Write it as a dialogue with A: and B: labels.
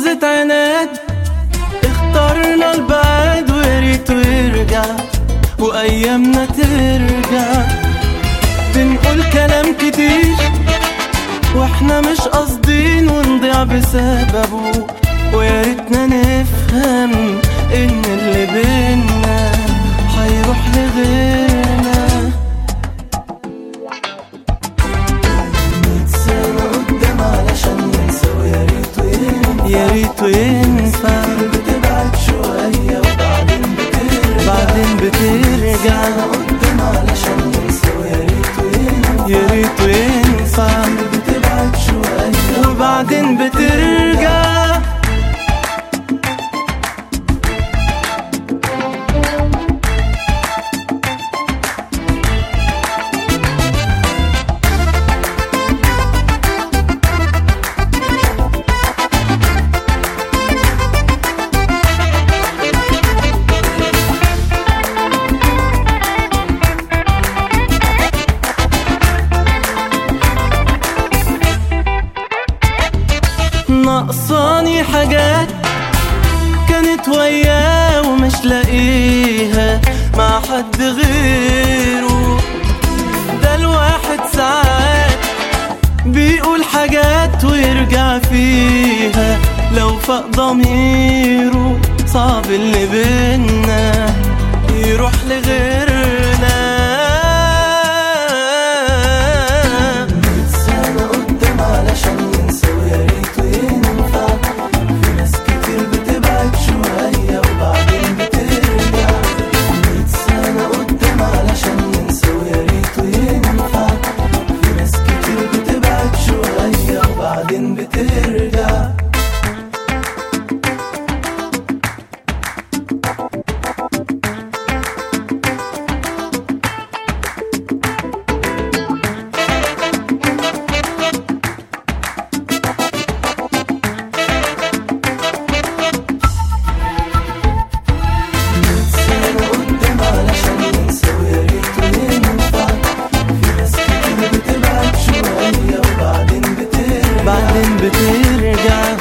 A: لحظة عناد اخترنا البعد وريته يرجع وأيامنا ترجع بنقول كلام كتير واحنا مش قاصدين ونضيع بسببه ويا ريتنا نفهم ان اللي بينا هيروح لغيرنا مية سنة قدام علشان ننسى ويا ريته ينفع يا ريته ينفع بتبعد شوية وبعدين بترجع بعدين بترجع قدام علشان ننسى ويا ريته ينفع يا ريته ينفع بتبعد شوية وبعدين بترجع ناقصاني حاجات كانت وياه ومش لاقيها مع حد غيره ده الواحد ساعات بيقول حاجات ويرجع فيها لو فاق ضميره صعب اللي بينا يروح لغيرنا مية سنة قدام علشان ننسى ويا ريته ينفع في ناس كتير بتبعد شوية وبعدين بترجع مية سنة قدام علشان ننسى ويا ريته ينفع في ناس كتير بتبعد شوية وبعدين بترجع سنة قدام علشان ننسى ويا ريته ينفع في ناس كتير بتبعد شوية وبعدين بترجع بعدين بترجع